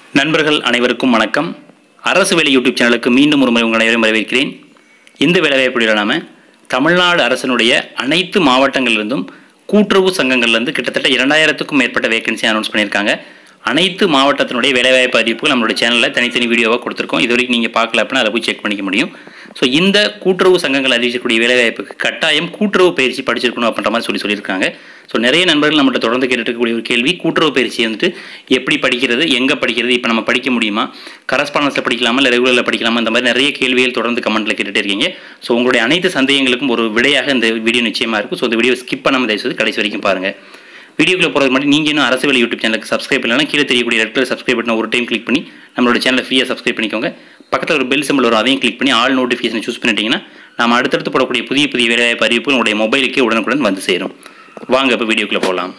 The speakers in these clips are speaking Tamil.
நண்பர்கள் அனைவருக்கும் வணக்கம் அரசு வேலை யூடியூப் சேனலுக்கு மீண்டும் ஒரு முறை உங்கள் அனைவரும் வரவேற்கிறேன் இந்த வேலைவாய்ப்புகளில் நாம தமிழ்நாடு அரசினுடைய அனைத்து மாவட்டங்களிலிருந்தும் கூட்டுறவு சங்கங்கள்லேருந்து கிட்டத்தட்ட இரண்டாயிரத்துக்கும் மேற்பட்ட வேகன்சி அனௌன்ஸ் பண்ணியிருக்காங்க அனைத்து மாவட்டத்தினுடைய வேலைவாய்ப்பு அறிவிப்புகள் நம்மளுடைய சேனலில் தனித்தனி வீடியோவாக கொடுத்துருக்கோம் இது வரைக்கும் நீங்கள் பார்க்கல அப்படின்னா அதை போய் செக் பண்ணிக்க முடியும் ஸோ இந்த கூட்டுறவு சங்கங்கள் அறிவிக்கக்கூடிய வேலைவாய்ப்புக்கு கட்டாயம் கூட்டுறவு பயிற்சி படிச்சிருக்கணும் அப்படின்ற மாதிரி சொல்லி சொல்லியிருக்காங்க ஸோ நிறைய நண்பர்கள் நம்மகிட்ட தொடர்ந்து கேட்டுட்டு இருக்கக்கூடிய ஒரு கேள்வி கூட்டுறவு பயிற்சி வந்துட்டு எப்படி படிக்கிறது எங்கே படிக்கிறது இப்போ நம்ம படிக்க முடியுமா கரஸ்பாண்டன்ஸில் படிக்கலாமா இல்லை ரெகுலரில் படிக்கலாமா இந்த மாதிரி நிறைய கேள்விகள் தொடர்ந்து கமெண்ட்டில் கேட்டுட்டே இருக்கீங்க ஸோ உங்களுடைய அனைத்து சந்தேகங்களுக்கும் ஒரு விடையாக இந்த வீடியோ நிச்சயமாக இருக்கும் ஸோ இந்த வீடியோ ஸ்கிப் பண்ணாமல் தயவுசெய்து கடைசி வரைக்கும் பாருங்கள் வீடியோக்குள்ள போகிறது மட்டும் நீங்கள் இன்னும் அரசு வேலை யூடியூப் சேனலுக்கு சப்ஸ்கிரைப் பண்ணலாம் கீழே தெரியக்கூடிய ரெட் கலர் சப்ஸ்கிரைப் பட்டன் ஒரு டைம் கிளிக் பண்ணி நம்மளோட சேனலை ஃப்ரீயாக சப்ஸ்கிரைப் பண்ணிக்கோங்க பக்கத்தில் ஒரு பெல் சிம்பிள் வரும் அதையும் கிளிக் பண்ணி ஆல் நோட்டிஃபிகேஷன் சூஸ் பண்ணிட்டீங்கன்னா நம்ம அடுத்தடுத்து போடக்கூடிய புதிய புதிய வேலைவாய்ப்பு அறிவிப்புகள் உங்களுடைய மொபைலுக்கே உடனுக்குடன் வந்து சேரும் வாங்க இப்போ வீடியோக்குள்ளே போகலாம்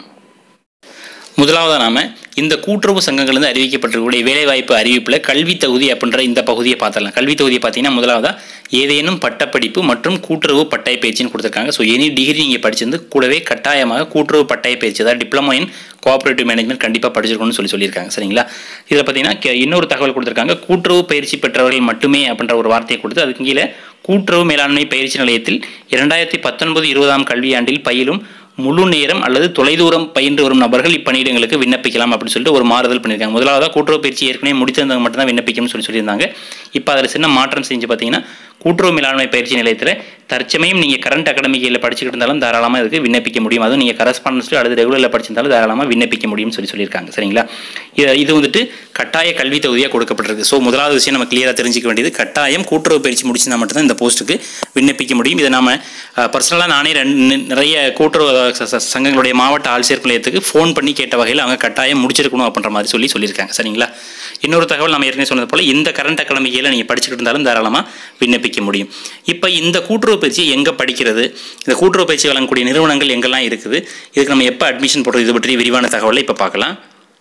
முதலாவதாக நாம இந்த கூட்டுறவு சங்கங்கள்லேருந்து அறிவிக்கப்பட்டிருக்கக்கூடிய வேலைவாய்ப்பு அறிவிப்பில் கல்வி தகுதி அப்படின்ற இந்த பகுதியை பார்த்துடலாம் கல்வி தகுதியை பார்த்தீங்கன்னா முதலாவதாக ஏதேனும் பட்டப்படிப்பு மற்றும் கூட்டுறவு பட்டய பயிற்சின்னு கொடுத்துருக்காங்க ஸோ எனி டிகிரி நீங்கள் படிச்சிருந்து கூடவே கட்டாயமாக கூட்டுறவு பட்டய பயிற்சி அதாவது டிப்ளமோ இன் கோஆப்ரேட்டிவ் மேனேஜ்மெண்ட் கண்டிப்பாக படிச்சிருக்கணும்னு சொல்லி சொல்லியிருக்காங்க சரிங்களா இதில் பார்த்தீங்கன்னா கே- இன்னொரு தகவல் கொடுத்துருக்காங்க கூட்டுறவு பயிற்சி பெற்றவர்கள் மட்டுமே அப்படின்ற ஒரு வார்த்தையை கொடுத்து அதுக்கு கீழே கூட்டுறவு மேலாண்மை பயிற்சி நிலையத்தில் இரண்டாயிரத்தி பத்தொன்பது இருபதாம் கல்வியாண்டில் பயிலும் முழு நேரம் அல்லது தொலைதூரம் பயின்று வரும் நபர்கள் இப்பணியிடங்களுக்கு விண்ணப்பிக்கலாம் அப்படின்னு சொல்லிட்டு ஒரு மாறுதல் பண்ணியிருக்காங்க முதலாவதாக கூட்டுறவு பயிற்சி ஏற்கனவே முடித்திருந்தவங்க மட்டும்தான் விண்ணப்பிக்கணும்னு சொல்லி சொல்லியிருந்தாங்க இப்போ அதில் சின்ன மாற்றம் செஞ்சு பார்த்தீங்கன்னா கூட்டுறவு மேலாண்மை பயிற்சி நிலையத்தில் தற்சமயம் நீங்கள் கரண்ட் அகாடமிக்கில் படிச்சுக்கிட்டு இருந்தாலும் தாராளமாக இதுக்கு விண்ணப்பிக்க முடியும் அதுவும் நீங்கள் கரஸ்பாண்டன்ஸில் அல்லது ரெகுலரில் படிச்சிருந்தாலும் தாராளமாக விண்ணப்பிக்க முடியும்னு சொல்லி சொல்லியிருக்காங்க சரிங்களா இது இது வந்துட்டு கட்டாய கல்வி தகுதியாக கொடுக்கப்பட்டிருக்கு ஸோ முதலாவது விஷயம் நம்ம கிளியராக தெரிஞ்சுக்க வேண்டியது கட்டாயம் கூட்டுறவு பயிற்சி முடிச்சிருந்தா மட்டும்தான் இந்த போஸ்ட்டுக்கு விண்ணப்பிக்க முடியும் இதை நாம பர்சனலாக நானே ரெண்டு நிறைய கூட்டுறவு ச- ச- சங்கங்களுடைய மாவட்ட ஆட்சியர் நிலையத்துக்கு ஃபோன் பண்ணி கேட்ட வகையில் அவங்க கட்டாயம் முடிச்சிருக்கணும் அப்படின்ற மாதிரி சொல்லி சொல்லியிருக்காங்க சரிங்களா இன்னொரு தகவல் நம்ம ஏற்கனவே சொன்னது போல் இந்த கரண்ட் அகாடமிக்கையில் நீங்கள் படிச்சுக்கிட்டு இருந்தாலும் தாராளமாக விண்ணப்பிக்க முடியும் இப்போ இந்த கூட்டுறவு பயிற்சியை எங்கே படிக்கிறது இந்த கூட்டுறவு பயிற்சி வழங்கக்கூடிய நிறுவனங்கள் எங்கெல்லாம் இருக்குது இதுக்கு நம்ம எப்போ அட்மிஷன் போடுறது இது பற்றி விரிவான தகவலை இப்போ பார்க்கலாம்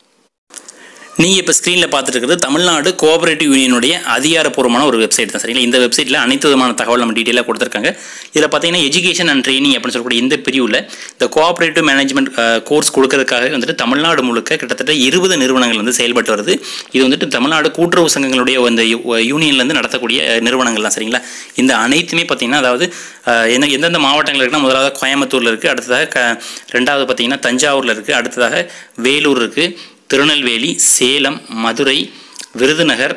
நீங்கள் இப்போ ஸ்க்ரீனில் பார்த்துட்டு இருக்கிறது தமிழ்நாடு கோஆபரேட்டிவ் யூனியனுடைய அதிகாரப்பூர்வமான ஒரு வெப்சைட் தான் சரிங்களா இந்த வெப்சைட்டில் அனைத்து விதமான தகவல் நம்ம டீட்டெயிலாக கொடுத்துருக்காங்க இதில் பார்த்தீங்கன்னா எஜுகேஷன் அண்ட் ட்ரைனிங் அப்படின்னு சொல்லக்கூடிய இந்த பிரிவில் இந்த கோஆபரேட்டிவ் மேனேஜ்மெண்ட் கோர்ஸ் கொடுக்கறதுக்காக வந்துட்டு தமிழ்நாடு முழுக்க கிட்டத்தட்ட இருபது நிறுவனங்கள் வந்து செயல்பட்டு வருது இது வந்துட்டு தமிழ்நாடு கூட்டுறவு சங்கங்களுடைய அந்த யூனியன்லேருந்து நடத்தக்கூடிய அஹ், நிறுவனங்கள் தான் சரிங்களா இந்த அனைத்துமே பார்த்தீங்கன்னா அதாவது அஹ், என்ன எந்தெந்த மாவட்டங்கள் இருக்குன்னா முதலாவது கோயம்புத்தூரில் இருக்குது அடுத்ததாக க ரெண்டாவது பார்த்தீங்கன்னா தஞ்சாவூரில் இருக்குது அடுத்ததாக வேலூர் இருக்குது திருநெல்வேலி சேலம் மதுரை விருதுநகர்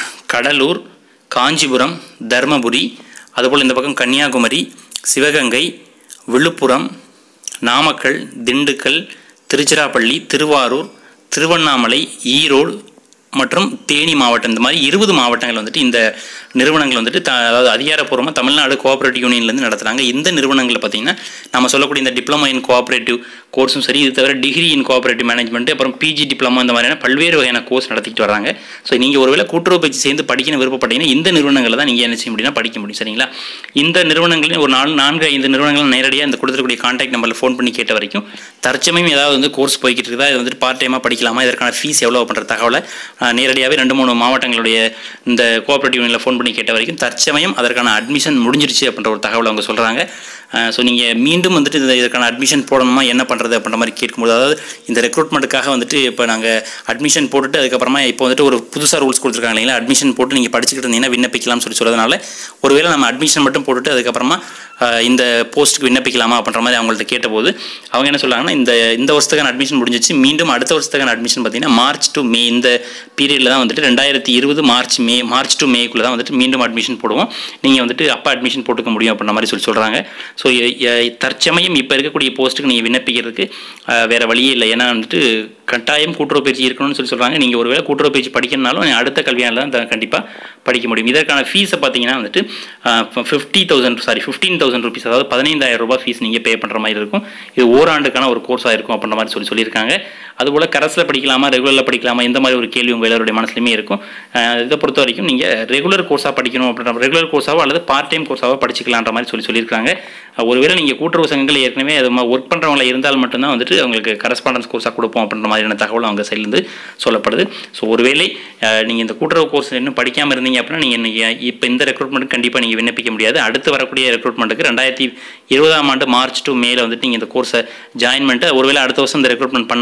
கடலூர் காஞ்சிபுரம் தர்மபுரி அதுபோல் இந்த பக்கம் கன்னியாகுமரி சிவகங்கை விழுப்புரம் நாமக்கல் திண்டுக்கல் திருச்சிராப்பள்ளி திருவாரூர் திருவண்ணாமலை ஈரோடு மற்றும் தேனி மாவட்டம் இந்த மாதிரி இருபது மாவட்டங்கள் வந்துட்டு இந்த நிறுவனங்கள் வந்துட்டு த அதாவது அதிகாரப்பூர்வமாக தமிழ்நாடு கோஆபரேட்டிவ் யூனியன்லேருந்து நடத்துகிறாங்க இந்த நிறுவனங்களில் பார்த்தீங்கன்னா நம்ம சொல்லக்கூடிய இந்த டிப்ளமோ இன் கோஆபரேட்டிவ் கோர்ஸும் சரி இது தவிர டிகிரி இன் கோஆபரேட்டிவ் மேனேஜ்மெண்ட் அப்புறம் பிஜி டிப்ளமோ இந்த மாதிரியான பல்வேறு வகையான கோர்ஸ் நடத்திட்டு வராங்க ஸோ நீங்கள் ஒருவேளை கூட்டுறவு பயிற்சி சேர்ந்து படிக்கணும் விருப்பப்பட்டீங்கன்னா இந்த நிறுவனங்களில் தான் நீங்கள் என்ன செய்ய முடியும்னா படிக்க முடியும் சரிங்களா இந்த நிறுவனங்களில் ஒரு நாலு நான்கு ஐந்து நிறுவனங்கள் நேரடியாக இந்த கொடுத்துருக்கூடிய கான்டாக்ட் நம்பரில் ஃபோன் பண்ணி கேட்ட வரைக்கும் தற்சமயம் ஏதாவது வந்து கோர்ஸ் போய்கிட்டு இருக்குதா இது வந்துட்டு பார்ட் டைமாக படிக்கலாமா இதற்கான ஃபீஸ் எவ்வளோ பண்ணுற தகவலை ஆஹ், நேரடியாகவே ரெண்டு மூணு மாவட்டங்களுடைய இந்த கோஆபரேட்டிவ் யூனியனில் ஃபோன் பண்ணி கேட்ட வரைக்கும் தற்சமயம் அதற்கான அட்மிஷன் முடிஞ்சிருச்சு அப்படின்ற ஒரு தகவலை அவங்க சொல்கிறாங்க ஸோ நீங்கள் மீண்டும் வந்துட்டு இந்த இதற்கான அட்மிஷன் போடணுமா என்ன பண்ணுறது அப்படின்ற மாதிரி கேட்கும்போது அதாவது இந்த ரெக்ரூட்மெண்ட்டுக்காக வந்துட்டு இப்போ நாங்கள் அட்மிஷன் போட்டுட்டு அதுக்கப்புறமா இப்போ வந்துட்டு ஒரு புதுசாக ரூல்ஸ் கொடுத்துருக்காங்க இல்லைங்களா அட்மிஷன் போட்டு நீங்கள் படிச்சுக்கிட்டு இருந்தீங்கன்னா விண்ணப்பிக்கலாம்னு சொல்லி சொல்கிறதுனால ஒருவேளை நம்ம அட்மிஷன் மட்டும் போட்டுட்டு அதுக்கப்புறமா ஆஹ், இந்த போஸ்ட்டுக்கு விண்ணப்பிக்கலாமா அப்படின்ற மாதிரி அவங்கள்ட்ட கேட்டபோது அவங்க என்ன சொல்றாங்கன்னா இந்த இந்த வருஷத்துக்கான அட்மிஷன் முடிஞ்சிச்சு மீண்டும் அடுத்த வருஷத்துக்கான அட்மிஷன் பார்த்தீங்கன்னா மார்ச் டு மே இந்த பீரியடில் தான் வந்துட்டு ரெண்டாயிரத்தி இருபது மார்ச் மே மார்ச் டு மேக்குள்ளே தான் வந்துட்டு மீண்டும் அட்மிஷன் போடுவோம் நீங்கள் வந்துட்டு அப்போ அட்மிஷன் போட்டுக்க முடியும் அப்படின்ற மாதிரி சொல்லி சொல்கிறாங்க ஸோ தற்சமயம் இப்போ இருக்கக்கூடிய போஸ்ட்டுக்கு நீங்கள் விண்ணப்பிக்கிறதுக்கு ஆஹ், வேற வழியே இல்லை ஏன்னா வந்துட்டு கட்டாயம் கூட்டுறவு பயிற்சி இருக்கணும்னு சொல்லி சொல்கிறாங்க நீங்கள் ஒருவேளை கூட்டுறவு பயிற்சி படிக்கணும்னாலும் நீங்க அடுத்த கல்வியாண்டில் தான் கண்டிப்பாக படிக்க முடியும் இதற்கான ஃபீஸை பார்த்தீங்கன்னா வந்துட்டு fifty thousand sorry fifteen thousand rupees அதாவது பதினைந்தாயிரம் ரூபாய் ஃபீஸ் நீங்கள் பே பண்ணுற மாதிரி இருக்கும் இது ஓராண்டுக்கான ஒரு கோர்ஸாக இருக்கும் அப்படின்ற மாதிரி சொல்லி சொல்லியிருக்காங்க அதுபோல் கரஸில் படிக்கலாமா ரெகுலரில் படிக்கலாமா இந்த மாதிரி ஒரு கேள்வி உங்கள் எல்லாருடைய மனசுலையுமே இருக்கும் அஹ் இதை பொறுத்த வரைக்கும் நீங்கள் ரெகுலர் கோர்ஸாக படிக்கணும் அப்படின்ற ரெகுலர் கோர்ஸாவோ அல்லது பார்ட் டைம் கோர்ஸாவோ படிச்சுக்கலான்ற மாதிரி சொல்லி சொல்லியிருக்காங்க அஹ் ஒருவேளை நீங்கள் கூட்டுறவு சங்கங்கள் ஏற்கனவே அது ஒர்க் பண்ணுறவங்கள இருந்தால் மட்டும்தான் வந்துட்டு அவங்களுக்கு கரஸ்பாண்டன்ஸ் கோர்ஸாக கொடுப்போம் அப்படின்ற மாதிரியான தகவல் அவங்க சைட்லேருந்து சொல்லப்படுது ஸோ ஒருவேளை நீங்கள் இந்த கூட்டுறவு கோர்ஸ் இன்னும் படிக்காமல் இருந்தீங்க அப்படின்னா நீங்கள் நீங்கள் இப்போ இந்த ரெக்ரூட்மெண்ட்டுக்கு கண்டிப்பாக நீங்கள் விண்ணப்பிக்க முடியாது அடுத்து வரக்கூடிய ரெக்ரூட்மெண்ட்டுக்கு ரெண்டாயிரத்தி இருபதாம் ஆண்டு மார்ச் டு மேல வந்துட்டு நீங்கள் இந்த கோர்ஸை ஜாயின் பண்ணிட்டு ஒருவேளை அடுத்த வருஷம் இந்த ரெக்ரூட்மெண்ட் பண்ணாங்க அப்படின்னா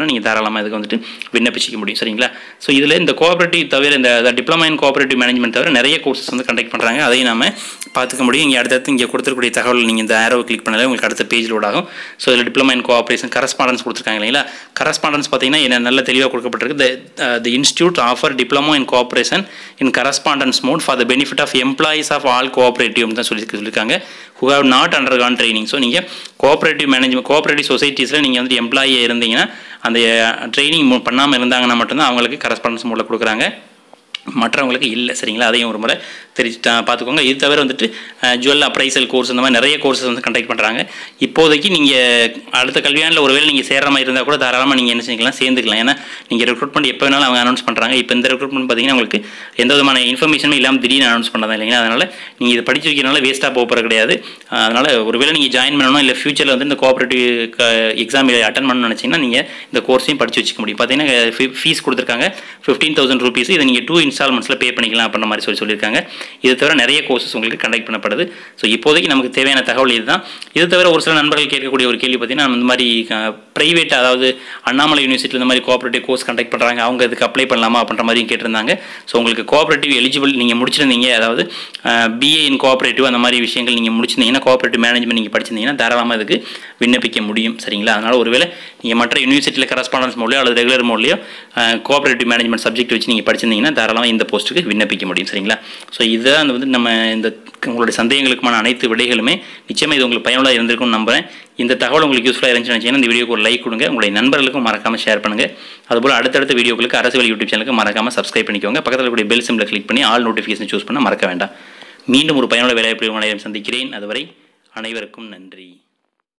நீங்கள் தாராளமாக இதுக்கு வந்துட்டு விண்ணப்பிச்சிக்க முடியும் சரிங்களா ஸோ இதில் இந்த கோஆபரேட்டிவ் தவிர இந்த டிப்ளமா இன் கோஆபரேட்டிவ் மேனேஜ்மெண்ட் தவிர நிறைய கோர்சஸ் வந்து கண்டக்ட் பண்ணுறாங்க அதையும் நாம பார்த்துக்க முடியும் இங்கே அடுத்தடுத்து இங்கே கொடுத்துருக்கூடிய தகவல் நீங்கள் இந்த ஆரோ கிளிக் பண்ணாலே உங்களுக்கு அடுத்த பேஜ் லோட் ஆகும் ஸோ இதில் டிப்ளமா இன் கோஆபரேஷன் கரஸ்பாண்டன்ஸ் கொடுத்துருக்காங்க இல்லைங்களா கரஸ்பாண்டன்ஸ் பார்த்தீங்கன்னா என்ன நல்ல தெளிவாக கொடுக்கப்பட்டிருக்கு the institute offer diploma in cooperation in correspondence mode for the benefit of employees of all cooperative தான் சொல்லி சொல்லியிருக்காங்க who have not undergone training so நீங்கள் கோஆபரேட்டிவ் மேனேஜ்மெண்ட் கோஆபரேட்டிவ் சொசைட்டிஸில் நீங்கள் வந்து எம்ப்ளாயியாக இருந்தீங்கன்னா அந்த ட்ரைனிங் பண்ணாமல் இருந்தாங்கன்னா மட்டும்தான் அவங்களுக்கு கரஸ்பாண்டன்ஸ் மூலம் கொடுக்குறாங்க மற்றவங்களுக்கு இல்லை சரிங்களா அதையும் ஒரு முறை தெரிஞ்சு பார்த்துக்கோங்க இது தவிர வந்துட்டு ஜுவல் அப்ரைசல் கோர்ஸ் இந்த மாதிரி நிறைய கோர்சஸ் வந்து கண்டக்ட் பண்ணுறாங்க இப்போதைக்கு நீங்கள் அடுத்த கல்வியாண்டில் ஒருவேளை நீங்கள் சேர்ற மாதிரி இருந்தால் கூட தாராளமாக நீங்கள் என்ன செஞ்சுக்கலாம் சேர்ந்துக்கலாம் ஏன்னா நீங்கள் ரெக்ரூட்மெண்ட் எப்போ வேணாலும் அவங்க அனௌன்ஸ் பண்ணுறாங்க இப்போ இந்த ரெக்ரூட்மெண்ட் பார்த்தீங்கன்னா உங்களுக்கு எந்த விதமான இன்ஃபர்மேஷனும் இல்லாமல் திடீர்னு அனௌன்ஸ் பண்ணதான் இல்லைங்களா அதனால் நீங்கள் இதை படிச்சு வைக்கிறனால வேஸ்ட்டாக போகிறது கிடையாது அதனால் ஒருவேளை நீங்கள் ஜாயின் பண்ணணும் இல்லை ஃபியூச்சரில் வந்து இந்த கோஆபரேட்டிவ் எக்ஸாம் அட்டன் பண்ணணும்னு நினச்சிங்கன்னா நீங்கள் இந்த கோர்ஸையும் படித்து வச்சுக்க முடியும் பார்த்தீங்கன்னா ஃபீஸ் கொடுத்துருக்காங்க ஃபிஃப்டீன் தௌசண்ட் ருபீஸ் இதை நீங்கள் டூ இன்ஸ்டால்மெண்ட்ஸில் பே பண்ணிக்கலாம் அப்படின்ற மாதிரி சொல்லி சொல்லியிருக்காங்க இது தவிர நிறைய கோர்சஸ் உங்களுக்கு கண்டக்ட் பண்ணப்படுது ஸோ இப்போதைக்கு நமக்கு தேவையான தகவல் இதுதான் இது தவிர ஒரு சில நண்பர்கள் கேட்கக்கூடிய ஒரு கேள்வி பார்த்தீங்கன்னா இந்த மாதிரி ப்ரைவேட் அதாவது அண்ணாமலை யூனிவர்சிட்டியில் இந்த மாதிரி கோஆபரேட்டிவ் கோர்ஸ் கண்டக்ட் பண்ணுறாங்க அவங்க இதுக்கு அப்ளை பண்ணலாமா அப்படின்ற மாதிரியும் கேட்டிருந்தாங்க ஸோ உங்களுக்கு கோஆபரேட்டிவ் எலிஜிபிள் நீங்கள் முடிச்சிருந்தீங்க அதாவது பிஏ இன் கோஆபரேட்டிவ் அந்த மாதிரி விஷயங்கள் நீங்கள் முடிச்சிருந்தீங்கன்னா கோஆபரேட்டிவ் மேனேஜ்மெண்ட் நீங்கள் படிச்சிருந்தீங்கன்னா தாராளமாக இதுக்கு விண்ணப்பிக்க முடியும் சரிங்களா அதனால் ஒருவேளை நீங்கள் மற்ற யூனிவர்சிட்டியில் கரஸ்பாண்டன்ஸ் மோட்லையோ அல்லது ரெகுலர் மோட்லையோ கோஆபரேட்டிவ் மேனேஜ்மெண்ட் சப்ஜெக்ட் வச்சு நீங்கள் படிச்சிருந்தீங்கன்னா தாராளமாக இந்த போஸ்ட்டுக்கு விண்ணப்பிக்க முடியும் சரிங்களா ஸோ இதுதான் வந்து நம்ம இந்த உங்களுடைய சந்தேகங்களுக்குமான அனைத்து விடைகளுமே நிச்சயமாக இது உங்களுக்கு பயனுள்ளதாக இருந்திருக்கும்னு நம்புறேன் இந்த தகவல் உங்களுக்கு யூஸ்ஃபுல்லாக இருந்துச்சுன்னு நினச்சிங்கன்னா இந்த வீடியோக்கு ஒரு லைக் கொடுங்க உங்களுடைய நண்பர்களுக்கும் மறக்காமல் ஷேர் பண்ணுங்கள் அதுபோல் அடுத்தடுத்த வீடியோக்களுக்கு அரசு வேலை யூடியூப் சேனலுக்கு மறக்காமல் சப்ஸ்கிரைப் பண்ணிக்கோங்க பக்கத்தில் கூடிய பெல் சிம்பில் கிளிக் பண்ணி ஆல் நோட்டிஃபிகேஷன் சூஸ் பண்ண மறக்க வேண்டாம் மீண்டும் ஒரு பயனுள்ள வேலைவாய்ப்பு உங்களை சந்திக்கிறேன் அதுவரை அனைவருக்கும் நன்றி